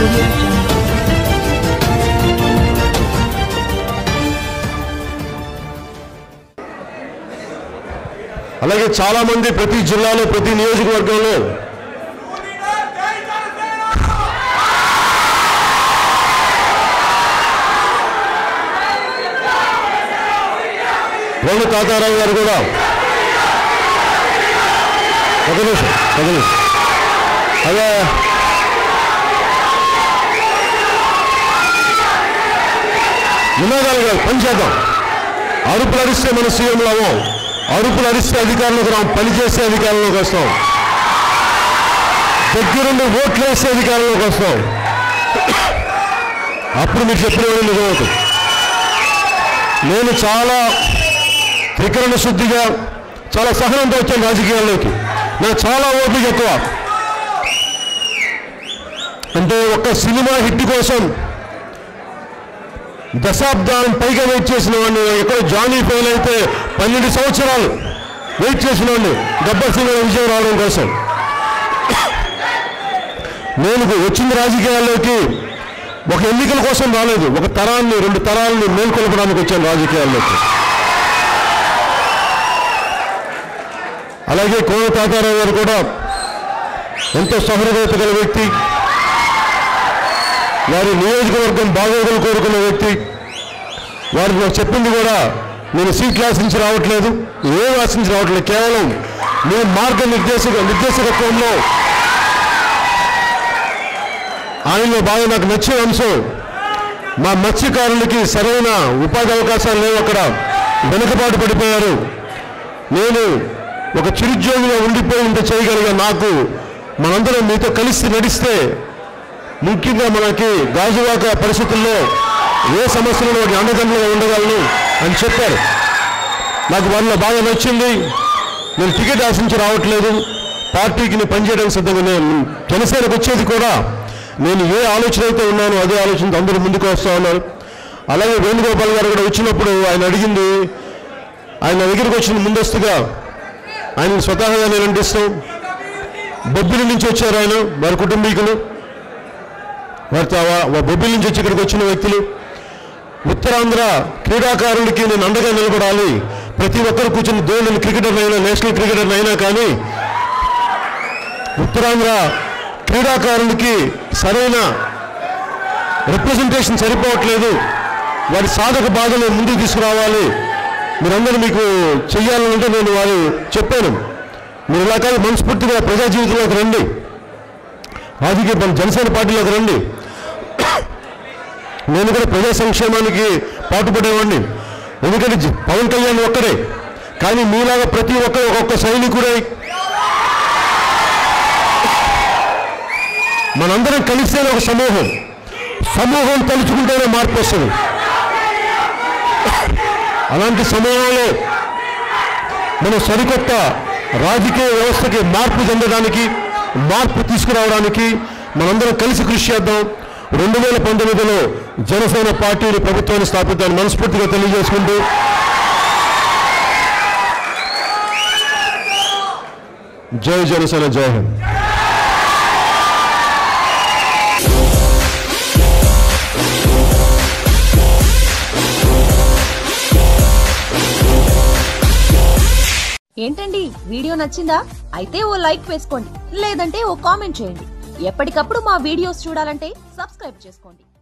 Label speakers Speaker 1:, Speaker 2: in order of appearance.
Speaker 1: audio jungle.
Speaker 2: అలాగే చాలా మంది ప్రతి జిల్లాలో ప్రతి నియోజకవర్గంలో వేణు తాతారావు గారు కూడా ఒక నిమిషం ఒక నిమిషం అదే నినాదాలు కాదు పని చేద్దాం అరుపులు అరిస్తే మన సీఎంలు అవ్వం అరుపులు అరిస్తే అధికారంలోకి రాం పనిచేసే అధికారంలోకి వస్తాం దగ్గరుండి ఓట్లు వేసే అధికారంలోకి వస్తాం అప్పుడు మీరు చెప్పిన నిజమవుతుంది నేను చాలా త్రికరణ శుద్ధిగా చాలా సహనంతో వచ్చాను రాజకీయాల్లోకి నాకు చాలా ఓపిక ఎక్కువ అంటే ఒక్క సినిమా హిట్ కోసం దశాబ్దాలం పైగా వెయిట్ చేసిన వాడిని ఎక్కడో జానీ ఫెయిల్ అయితే పన్నెండు సంవత్సరాలు వెయిట్ చేసిన వాడిని గబ్బర్ సింగ్ విజయం రావడం కోసం నేను వచ్చింది రాజకీయాల్లోకి ఒక ఎన్నికల కోసం రాలేదు ఒక తరాన్ని రెండు తరాలను మేల్కొల్పడానికి వచ్చాను రాజకీయాల్లోకి అలాగే కోన తాతారావు గారు కూడా ఎంతో సహృదయత గల వ్యక్తి వారి నియోజకవర్గం బాగోగులు కోరుకున్న వ్యక్తి వారు నాకు చెప్పింది కూడా నేను సీట్లు ఆశించి రావట్లేదు ఏం ఆశించి రావట్లేదు కేవలం మీ మార్గ నిర్దేశక నిర్దేశకత్వంలో ఆయనలో బాగా నాకు నచ్చిన అంశం మా మత్స్యకారులకి సరైన ఉపాధి అవకాశాలు లేవు అక్కడ వెనుకబాటు పడిపోయారు నేను ఒక చిరుద్యోగిగా ఉండిపోయి ఉంటే చేయగలిగా నాకు మనందరం మీతో కలిసి నడిస్తే ముఖ్యంగా మనకి గాజువాక పరిస్థితుల్లో ఏ సమస్యలను వాటి అండదండలుగా ఉండగలను అని చెప్పారు నాకు వాళ్ళలో బాగా నచ్చింది నేను టికెట్ ఆశించి రావట్లేదు పార్టీకి నేను పనిచేయడానికి సిద్ధంగా నేను జనసేనకు వచ్చేది కూడా నేను ఏ ఆలోచన అయితే ఉన్నానో అదే ఆలోచనతో అందరూ ముందుకు వస్తూ ఉన్నారు అలాగే వేణుగోపాల్ గారు కూడా వచ్చినప్పుడు ఆయన అడిగింది ఆయన దగ్గరికి వచ్చిన ముందస్తుగా ఆయన స్వతహాగా నేను అంటిస్తాం బొబ్బిలి నుంచి వచ్చారు ఆయన వారి కుటుంబీకులు వారితో వా- వా- బొబ్బిలి నుంచి వచ్చి ఇక్కడికి వచ్చిన వ్యక్తులు ఉత్తరాంధ్ర క్రీడాకారులకి నేను అండగా నిలబడాలి ప్రతి ఒక్కరు కూర్చుని ధోని క్రికెటర్ అయినా నేషనల్ క్రికెటర్ అయినా కానీ ఉత్తరాంధ్ర క్రీడాకారులకి సరైన రిప్రజెంటేషన్ సరిపోవట్లేదు వారి సాధక బాధలు ముందుకు తీసుకురావాలి మీరందరూ మీకు చెయ్యాలంటే నేను వారు చెప్పాను మీరు ఇలా కాదు మనస్ఫూర్తిగా ప్రజా జీవితంలోకి రండి రాజకీయ మన జనసేన పార్టీలోకి రండి నేను కూడా ప్రజా సంక్షేమానికి పాటుపడేవాడిని ఎందుకంటే జ- పవన్ కళ్యాణ్ ఒక్కడే కానీ మీలాగా ప్రతి ఒక్కరు ఒక్కొక్క సైనికుడై మనందరం కలిస్తే ఒక సమూహం సమూహం తలుచుకుంటేనే మార్పు వస్తుంది అలాంటి సమూహంలో మనం సరికొత్త రాజకీయ వ్యవస్థకి మార్పు చెందడానికి మార్పు తీసుకురావడానికి మనందరం కలిసి కృషి చేద్దాం రెండు వేల పంతొమ్మిదిలో జనసేన పార్టీని ప్రభుత్వాన్ని స్థాపిద్దాన్ని మనస్ఫూర్తిగా తెలియజేసుకుంటూ జై జనసేన జై హింద్
Speaker 3: ఏంటండి వీడియో నచ్చిందా అయితే ఓ లైక్ వేసుకోండి లేదంటే ఓ కామెంట్ చేయండి ఎప్పటికప్పుడు మా వీడియోస్ చూడాలంటే సబ్స్క్రైబ్ చేసుకోండి